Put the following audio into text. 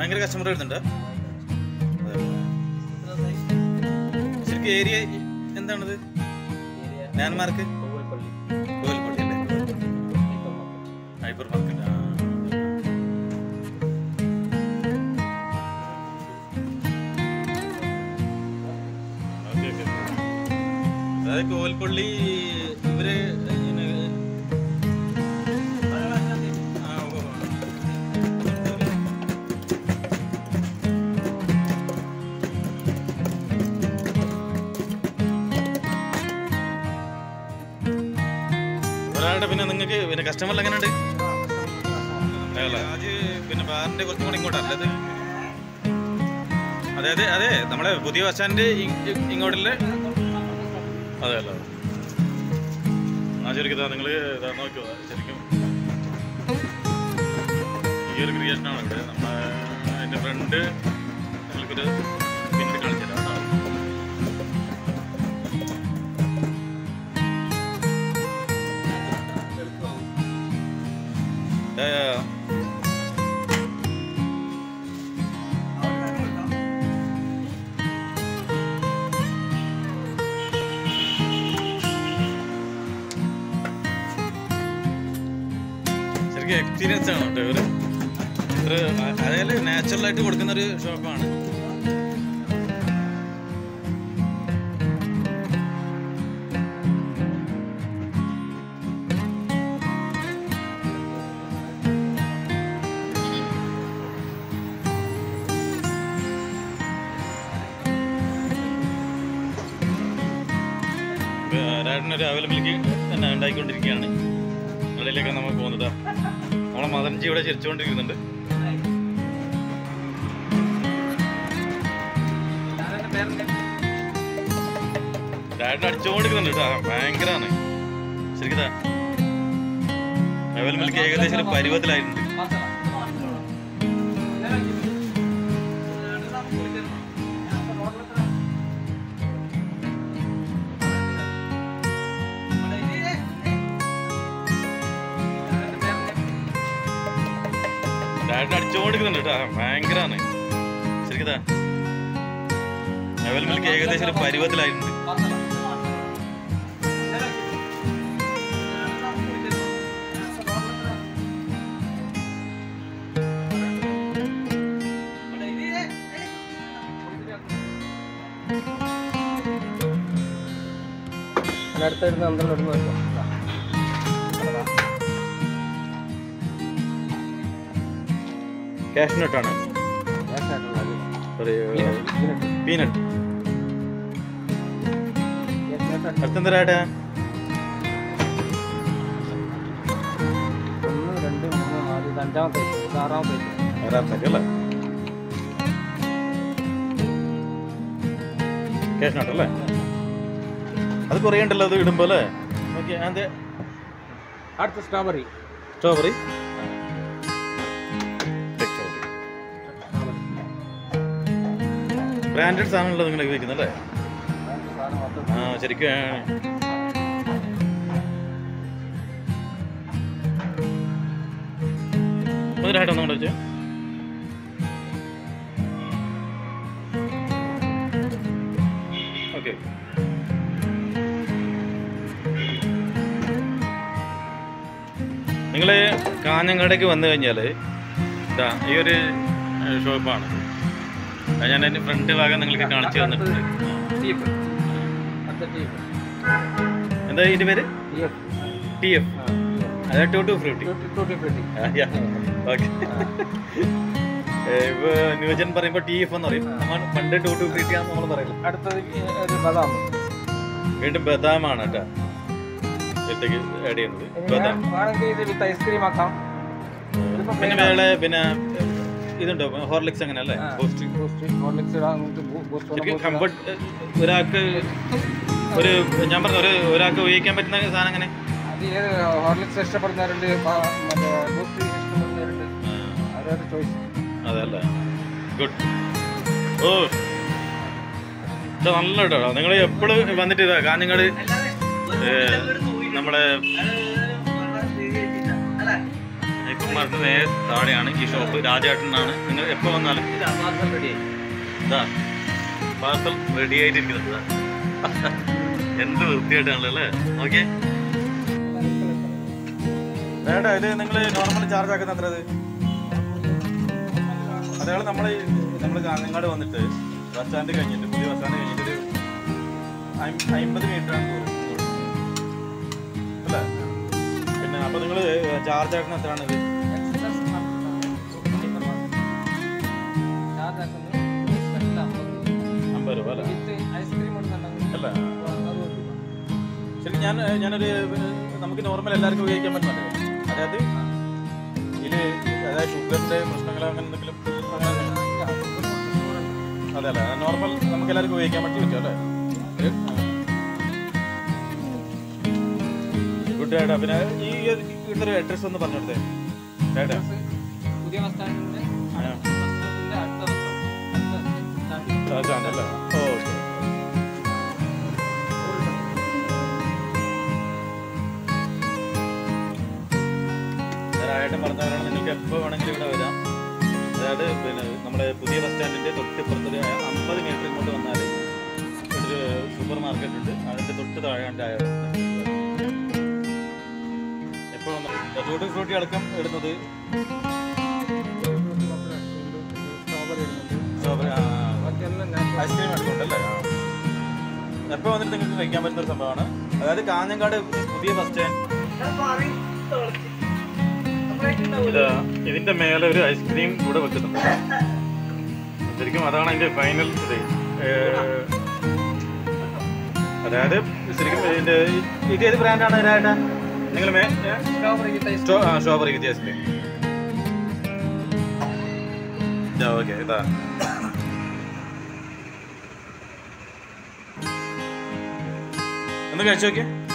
ഭയങ്കര കസ്റ്റമർ വരുന്നുണ്ട് ശരിക്കും ഏരിയ എന്താണത് ലാൻഡ്മാർക്ക് കോവിൽപ്പള്ളി അല്ലേ ഹൈപ്പർ മാർക്കറ്റ് ആ ഓക്കെ ഓക്കെ അതായത് കോവിൽപ്പള്ളി ഇവര് ഇങ്ങനെ ആ, ഉവ്വ് ഉവ്വ്. ഒരാളുടെ പിന്നെ നിങ്ങൾക്ക് പിന്നെ കസ്റ്റമറിൽ എങ്ങനെയുണ്ട് അല്ല അത് പിന്നെ ബാറിന്റെ കുറച്ചും കൂടി ഇങ്ങോട്ടല്ല അത് അതെ അതെ അതെ നമ്മളെ പുതിയ ബസ് സ്റ്റാൻഡ് ഇങ്ങോട്ടല്ലേ അതെ അല്ല ആ ശരിക്കും ഇതാ നിങ്ങൾ ഇതാ നോക്കുക ശരിക്കും ഈ ഒരു ക്രിയേഷനാണ് ഇവിടെ നമ്മളെ എൻ്റെ ഫ്രണ്ട് നിങ്ങൾക്കൊരു പിന്നീട് കാണിച്ചു തരാം കേട്ടോ. ഏ, ശരിക്കും എക്സ്പീരിയൻസ് ആണ് കേട്ടോ ഇവര് ഇത്ര അതായത് നാച്ചുറൽ ആയിട്ട് കൊടുക്കുന്ന ഒരു ഷോപ്പാണ് രാട്ടിനൊരു അവൈലബിലിറ്റി തന്നെ ഉണ്ടായിക്കൊണ്ടിരിക്കുകയാണ് നിങ്ങളിലേക്കാണ് നമ്മൾ പോകുന്നത് നമ്മളെ മദൻജി ഇവിടെ ചിരിച്ചുകൊണ്ടിരിക്കുന്നുണ്ട് രാട്ടിന് അടിച്ചുകൊണ്ടിരിക്കുന്നുണ്ട് കേട്ടോ ഭയങ്കരമാണ് ശരിക്കും അവൈലബിലിറ്റി ഏകദേശം ഒരു പരുവത്തിലായിട്ടുണ്ട് രാട്ടിന് അടിച്ചുകൊണ്ടിരിക്കുന്നുണ്ട് കേട്ടോ ഭയങ്കരമാണ് ശരിക്കും അവൈലബിലിറ്റി ഏകദേശം ഒരു പരുവത്തിലായിട്ടുണ്ട് അടുത്തായിരുന്നു പന്ത്രണ്ട് ഇടുന്ന വെച്ചോ ക്യാഷ് നട്ടാണ് സോറി പീനട്ട് അടുത്തെന്താ രാട്ടാ ഒന്ന് രണ്ട് മൂന്ന് നാല് ഇത് അഞ്ചാമത്തെ ഇത് ആറാമത്തെ ആറാമത്തേക്ക് അല്ലേ ക്യാഷ് നട്ട് അല്ലേ അത് കുറേ ഉണ്ടല്ലോ അത് ഇടുമ്പോൾ അല്ലേ ഓക്കെ അതെ അടുത്ത സ്ട്രോബെറി സ്ട്രോബെറി ബ്രാൻഡഡ് സാധനമുള്ളത് നിങ്ങൾ ഉപയോഗിക്കുന്നത് അല്ലേ ആ ശരിക്കും ആ. മുതലായിട്ട് ഒന്നും കൂടെ വെച്ചേ ഓക്കെ നിങ്ങൾ കാഞ്ഞങ്ങാടേക്ക് വന്നു കഴിഞ്ഞാൽ ഇതാ ഈ ഒരു ഏഹ്, ഷോപ്പാണ് അത് ഞാൻ എൻ്റെ ഫ്രണ്ട് ഭാഗം നിങ്ങൾക്ക് കാണിച്ചു തന്നിട്ടുണ്ട് ടീപ്പ് അടുത്ത ടീപ്പ് എന്താ ഇതിൻ്റെ പേര് ടീപ്പ് ടി എഫ് അതായത് ടു ടു ഫ്രൂട്ടി ടൂട്ടി ഫ്രൂട്ടി ഓക്കെ ഇപ്പൊ ന്യൂജൻ പറയുമ്പോൾ ടി എഫ് എന്ന് പറയും നമ്മൾ പണ്ട് ടു ടു ഫ്രൂട്ടി ആണെന്ന് നമ്മൾ പറയുന്നത് അടുത്തത് ഒരു ബദാം വീണ്ടും ബദാമാണ് കേട്ടോ ഇതിലേക്ക് ആഡ് ചെയ്യുന്നത് ഇനി ബദാം ഞാൻ വേണമെങ്കിൽ ഇത് വിത്ത് ഐസ്ക്രീം ആക്കാം ഇതിപ്പോ പിന്നെ plain ആണ്. വേളെ പിന്നെ ഇതുണ്ടോ ഹോർലിക്സ് അങ്ങനെ അല്ലേ ആ, ബൂസ്റ്റ് ബൂസ്റ്റ് ഹോർലിക്സ് ഇടാം നമുക്ക് ബൂ- ബൂസ്റ്റ് വേണം, ശരിക്കും ബൂസ്റ്റ് ഇടാം. കംഫർട്ട് ഒരാൾക്ക് ഒരു ഞാൻ പറഞ്ഞ ഒരു ഒരാൾക്ക് ഉപയോഗിക്കാൻ പറ്റുന്ന സാധനം അങ്ങനെ അത് ഏത് ഹോർലിക്സ് ഇഷ്ടപ്പെടുന്നവരുണ്ട് പ- മറ്റേ ബൂസ്റ്റ് ഇഷ്ടപ്പെടുന്നവരുണ്ട് അവരവരുടെ ചോയ്സ് അതല്ല ഗുഡ് ഓ ഇത് നല്ല കേട്ടോ നിങ്ങൾ എപ്പോഴും വന്നിട്ട് ഇതാ കാഞ്ഞങ്ങാട് ഏ, നമ്മളെ ഹൈപ്പർ മാർക്കറ്റ് നേരെ താഴെയാണ് ഈ ഷോപ്പ് രാജേട്ടനാണ് നിങ്ങൾ എപ്പോൾ വന്നാലും ഇതാ പാർസൽ റെഡി ആയിട്ടിരിക്കുന്നത് എന്ത് വൃത്തിയായിട്ടാണല്ലോ അല്ലേ ഓക്കെ വേണ്ട ഇത് നിങ്ങൾ നോർമൽ ചാർജ് ആക്കുന്ന എത്ര ഇത് അതേപോലെ നമ്മൾ നമ്മൾ കാഞ്ഞങ്ങാട് വന്നിട്ട് ബസ് സ്റ്റാൻഡ് കഴിഞ്ഞിട്ട് പുതിയ ബസ് സ്റ്റാൻഡ് കഴിഞ്ഞിട്ട് ഒരു അയ്- അമ്പത് മീറ്റർ ആണ് ദൂരം അല്ലേ പിന്നെ അപ്പോൾ നിങ്ങൾ ചാർജ് ആക്കുന്ന എത്രയാണ് ഇത് അമ്പത് രൂപ അല്ലേ അല്ല ശരി ഞാൻ ഞാനൊരു നമുക്ക് നോർമൽ എല്ലാവർക്കും ഉപയോഗിക്കാൻ പറ്റുന്നത് അതായത് ഇതിൽ അതായത് ഷുഗറിൻ്റെ പ്രശ്നങ്ങളോ അങ്ങനെ എന്തെങ്കിലും അങ്ങനെ അതെ അല്ലേ നോർമൽ നമുക്ക് എല്ലാവർക്കും ഉപയോഗിക്കാൻ പറ്റി പറ്റും അല്ലേ ഗുഡ് ഡേട്ടാ പിന്നെ ഈ ഇവിടുത്തെ ഒരു അഡ്രസ്സ് ഒന്ന് പറഞ്ഞു കൊടുത്തേ ഡേട്ടാ പുതിയ ബസ് സ്റ്റാൻഡിന്റെ ആ. ബസ് സ്റ്റാൻഡിന്റെ അടുത്ത ബസ് സ്റ്റാൻഡ് രാജാണ്ടല്ലേ ഓക്കെ ആയിട്ട് പറഞ്ഞവരാണ് നിങ്ങൾക്ക് എപ്പോൾ വേണമെങ്കിലും ഇവിടെ വരാം അതായത് പിന്നെ നമ്മുടെ പുതിയ ബസ് സ്റ്റാൻഡിൻ്റെ തൊട്ടിപ്പുറത്തൊരു അമ്പത് മീറ്റർ ഇങ്ങോട്ട് വന്നാൽ ഒരു സൂപ്പർ മാർക്കറ്റ് ഉണ്ട് അതിൻ്റെ തൊട്ട് താഴെയാണ് ചായ എപ്പോഴും ടൂട്ടി ഫ്രൂട്ടി അടക്കം ഇടുന്നത് സ്ട്രോബെറി ഇടുന്നുണ്ട് സ്ട്രോബെറി ബാക്കിയെല്ലാം natural. ഐസ്ക്രീം എടുക്കുന്നുണ്ടല്ലേ എപ്പോൾ വന്നിട്ട് നിങ്ങൾക്ക് കഴിക്കാൻ പറ്റുന്ന ഒരു സംഭവമാണ് അതായത് കാഞ്ഞങ്ങാട് പുതിയ ബസ് സ്റ്റാൻഡ് ഇത് ഇതിന്റെ മേലെ ഒരു ഐസ്ക്രീം കൂടെ വെക്കുന്നുണ്ട് ശരിക്കും അതാണ് അതിന്റെ ഫൈനൽ ഇത് ഏഹ്, അതായത് ശരിക്കും ഇതിന്റെ ഇത് ഏത് ബ്രാൻഡാണ് രാജ നിങ്ങൾ മേ Strawberry with ice സ്ട്രോ- ആ സ്ട്രോബെറി വിത്ത് ഐസ്ക്രീം ഓക്കെ ഇതാ ഒന്ന് കഴിച്ചു നോക്കിയേ